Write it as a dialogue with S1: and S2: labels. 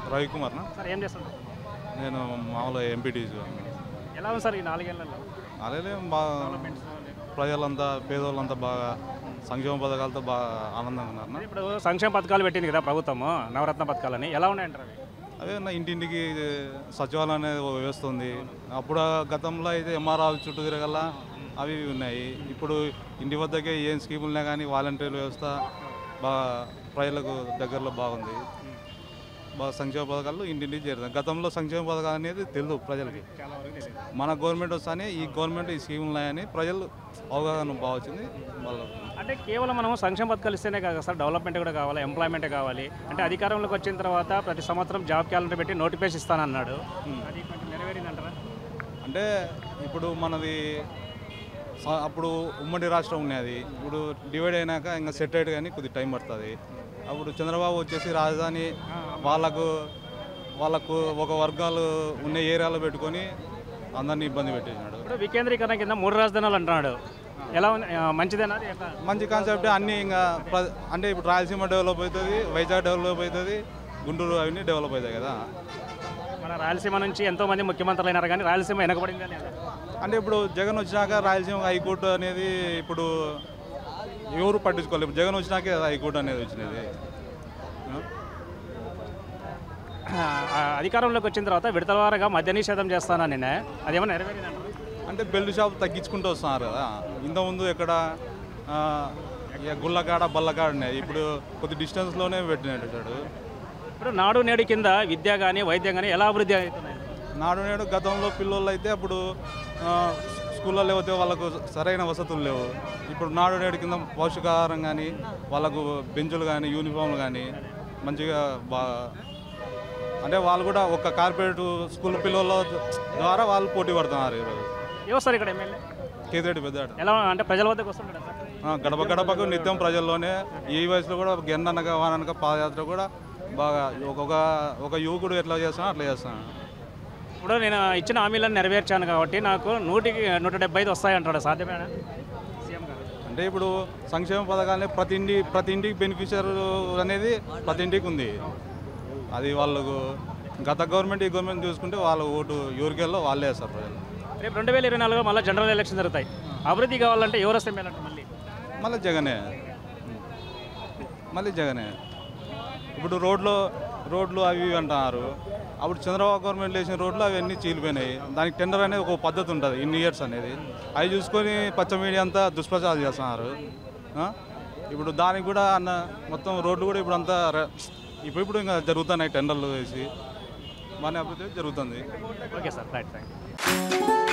S1: రవికుమార్నా
S2: sir ఏం చేస్తుంటారు
S1: నేను మామూలుగా ఎంపీటీసీ
S2: ఎలా ఉంది సార్ ఈ నాలుగేళ్లలో
S1: అలాగే బాగా ప్రజలంతా పేదోళ్ళంతా బాగా సంక్షేమ పథకాలతో బాగా ఆనందంగా ఉన్నారు
S2: ఇప్పుడు సంక్షేమ పథకాలు పెట్టింది కదా ప్రభుత్వము నవరత్న పథకాలని ఎలా ఉన్నాయంటారు అవి
S1: అదే నా ఇంటింటికి సచివాలయం అనేది ఓ వ్యవస్థ ఉంది అప్పుడు ఆ గతంలో అయితే ఎంఆర్ఆర్ చుట్టూ తిరగల అవి ఇవి ఉన్నాయి ఇప్పుడు ఇంటి వద్దకే ఏం స్కీములు ఉన్నాయి కానీ వాలంటీర్ వ్యవస్థ బాగా ప్రజలకు దగ్గరలో బాగుంది బాగా సంక్షేమ పథకాలు ఇంటింటికి చేరుతాయి గతంలో సంక్షేమ పథకాలు అనేది తెలియదు ప్రజలకి
S2: చాలా వరకు తెలియదు
S1: మన గవర్నమెంట్ వస్తానే ఈ గవర్నమెంట్ ఈ స్కీములు ఉన్నాయని ప్రజలు అవగాహన బాగా వచ్చింది వాళ్ళు
S2: అంటే కేవలం మనం సంక్షేమ పథకాలు ఇస్తేనే కాదు సార్ డెవలప్మెంట్ కూడా కావాలి ఎంప్లాయ్మెంట్ కావాలి అంటే అధికారంలోకి వచ్చిన తర్వాత ప్రతి సంవత్సరం జాబ్ క్యాలెండర్ పెట్టి నోటిఫికేషన్ ఇస్తానన్నాడు అది కొంచెం నెరవేరిందంటారా
S1: అంటే ఇప్పుడు మనది స- అప్పుడు ఉమ్మడి రాష్ట్రం ఉన్నది ఇప్పుడు డివైడ్ అయినాక ఇంకా సెటిల్ కానీ కొద్ది టైం పడుతుంది అప్పుడు చంద్రబాబు వచ్చేసి రాజధాని వాళ్ళకు వాళ్ళకు ఒక వర్గాలు ఉన్న ఏరియాలో పెట్టుకొని అందరినీ ఇబ్బంది పెట్టేసినాడు
S2: ఇప్పుడు వికేంద్రీకరణ కింద మూడు రాజధానులు అంటున్నాడు ఎలా ఉంది ఆ, మంచిదేనా అది ఎట్లా?
S1: మంచి కాన్సెప్ట్ అన్నీ ఇంకా ప్ర- అంటే ఇప్పుడు రాయలసీమ డెవలప్ అవుతుంది వైజాగ్ డెవలప్ అవుతుంది గుంటూరు అవన్నీ డెవలప్ అవుతాయి కదా
S2: మన రాయలసీమ నుంచి ఎంతో మంది ముఖ్యమంత్రులు అయినారు కానీ రాయలసీమ వెనకబడింది అని
S1: అంటే ఇప్పుడు జగన్ వచ్చినాక రాయలసీమ హైకోర్టు అనేది ఇప్పుడు ఎవరు పట్టించుకోలేదు ఇప్పుడు జగన్ వచ్చినాకే కదా హైకోర్టు అనేది వచ్చినది
S2: ఆ, అధికారంలోకి వచ్చిన తర్వాత విడతల వారగా మద్య నిషేధం చేస్తానని నిన్న అదేమో నెరవేరిందంటారా
S1: అంటే బెల్ట్ షాప్ తగ్గించుకుంటూ వస్తున్నారు కదా ఇంతకుముందు ఎక్కడ ఆ, ఇక గుళ్ళకాడ బల్లకాడ ఉన్నాయి ఇప్పుడు కొద్ది డిస్టెన్స్లోనే పెట్టినట్టు
S2: ఇప్పుడు నాడు నేడు కింద విద్య కానీ వైద్యం కానీ ఎలా అభివృద్ధి అవుతున్నాయి
S1: నాడు నేడు గతంలో పిల్లలు అయితే అప్పుడు ఆ, స్కూల్లో లేకపోతే వాళ్ళకు సరైన వసతులు లేవు ఇప్పుడు నాడు నేడు కింద పౌష్టికాహారం కానీ వాళ్ళకు బెంచులు కానీ యూనిఫామ్లు కానీ మంచిగా బాగా అంటే వాళ్ళు కూడా ఒక కార్పొరేట్ స్కూల్ పిల్లల ద్వారా వాళ్ళు పోటీ పడుతున్నారు ఈరోజు
S2: ఏవో సార్ ఇక్కడ ఎమ్మెల్యే
S1: కేతిరెడ్డి పెద్దాడు
S2: ఎలా అంటే ప్రజల వద్దకు వస్తుంటాడు సార్
S1: ఆ, గడప గడపకు నిత్యం ప్రజల్లోనే ఈ వయసులో కూడా గెన్ననక వాననక పాదయాత్ర కూడా బాగా ఒక ఒక యువకుడు ఎట్లా చేస్తానో అట్లా చేస్తాను
S2: ఇప్పుడు నేను ఇచ్చిన హామీలను నెరవేర్చాను కాబట్టి నాకు నూటికి నూట డెబ్బై ఐదు వస్తాయంటాడు సాధ్యమేనా సీఎం గారు
S1: అంటే ఇప్పుడు సంక్షేమ పథకాలని ప్రతి ఇంటి ప్రతి ఇంటికి బెనిఫిషియర్ అనేది ప్రతి ఇంటికి ఉంది అది వాళ్ళకు గత గవర్నమెంట్ ఈ గవర్నమెంట్ చూసుకుంటే వాళ్ళ ఓటు ఎవరికెళ్ళో వాళ్ళే వేస్తారు ప్రజలు
S2: రేపు రెండు వేల ఇరవై నాలుగులో మళ్ళీ జనరల్ ఎలక్షన్ జరుగుతాయి అభివృద్ధి కావాలంటే ఎవరు వస్తే మేలంటారు మళ్ళీ
S1: మళ్ళీ జగనే మళ్ళీ జగనే ఇప్పుడు రోడ్లు రోడ్లు అవి ఇవి అంటున్నారు అప్పుడు చంద్రబాబు గవర్నమెంట్ వేసిన రోడ్లు అవన్నీ చీలిపోయినాయి దానికి టెండర్ అనేది ఒక పద్ధతి ఉంటుంది ఇన్ని ఇయర్స్ అనేది అవి చూసుకొని పచ్చ మీడియా అంతా దుష్ప్రచారం చేస్తున్నారు ఆ? ఇప్పుడు దానికి కూడా అన్న మొత్తం రోడ్లు కూడా ఇప్పుడు అంతా ర- ఇప్పుడు ఇప్పుడు ఇంకా జరుగుతున్నాయి టెండర్లు వేసి బాగానే అభివృద్ధి జరుగుతుంది
S2: okay sir right thank you